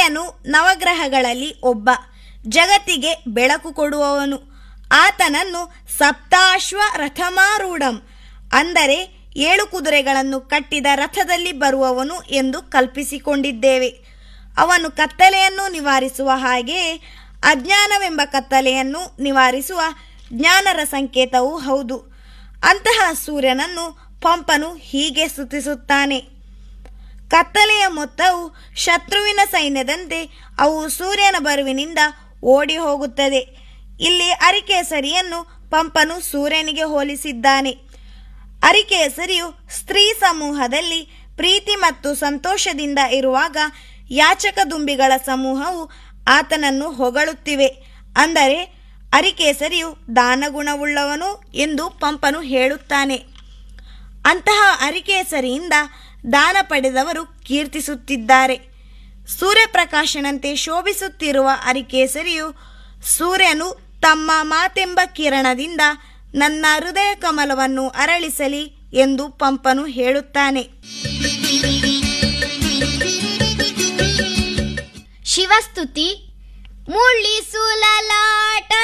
ಸೂರ್ಯನು ನವಗ್ರಹಗಳಲ್ಲಿ ಒಬ್ಬ ಜಗತ್ತಿಗೆ ಬೆಳಕು ಕೊಡುವವನು ಆತನನ್ನು ಸಪ್ತಾಶ್ವ ರಥಮಾರೂಢಂ ಅಂದರೆ ಏಳು ಕುದುರೆಗಳನ್ನು ಕಟ್ಟಿದ ರಥದಲ್ಲಿ ಬರುವವನು ಎಂದು ಕಲ್ಪಿಸಿಕೊಂಡಿದ್ದೇವೆ ಅವನು ಕತ್ತಲೆಯನ್ನು ನಿವಾರಿಸುವ ಹಾಗೆಯೇ ಅಜ್ಞಾನವೆಂಬ ಕತ್ತಲೆಯನ್ನು ನಿವಾರಿಸುವ ಜ್ಞಾನರ ಸಂಕೇತವೂ ಹೌದು ಅಂತಹ ಸೂರ್ಯನನ್ನು ಪಂಪನು ಹೀಗೆ ಸ್ತುತಿಸುತ್ತಾನೆ ಕತ್ತಲೆಯ ಮೊತ್ತವು ಶತ್ರುವಿನ ಸೈನ್ಯದಂತೆ ಅವು ಸೂರ್ಯನ ಬರುವಿನಿಂದ ಓಡಿ ಹೋಗುತ್ತದೆ ಇಲ್ಲಿ ಅರಿಕೇಸರಿಯನ್ನು ಪಂಪನು ಸೂರ್ಯನಿಗೆ ಹೋಲಿಸಿದ್ದಾನೆ ಅರಿಕೇಸರಿಯು ಸ್ತ್ರೀ ಸಮೂಹದಲ್ಲಿ ಪ್ರೀತಿ ಮತ್ತು ಸಂತೋಷದಿಂದ ಇರುವಾಗ ಯಾಚಕ ದುಂಬಿಗಳ ಸಮೂಹವು ಆತನನ್ನು ಹೊಗಳುತ್ತಿವೆ ಅಂದರೆ ಅರಿಕೇಸರಿಯು ದಾನಗುಣವುಳ್ಳವನು ಎಂದು ಪಂಪನು ಹೇಳುತ್ತಾನೆ ಅಂತಹ ಅರಿಕೇಸರಿಯಿಂದ ದಾನ ಪಡೆದವರು ಕೀರ್ತಿಸುತ್ತಿದ್ದಾರೆ ಸೂರ್ಯಪ್ರಕಾಶನಂತೆ ಶೋಭಿಸುತ್ತಿರುವ ಅರಿಕೇಸರಿಯು ಸೂರ್ಯನು ತಮ್ಮ ಮಾತೆಂಬ ಕಿರಣದಿಂದ ನನ್ನ ಹೃದಯ ಕಮಲವನ್ನು ಅರಳಿಸಲಿ ಎಂದು ಪಂಪನು ಹೇಳುತ್ತಾನೆ ಶಿವಸ್ತುತಿ ಮುಳ್ಳಿಸುಲಲಾಟ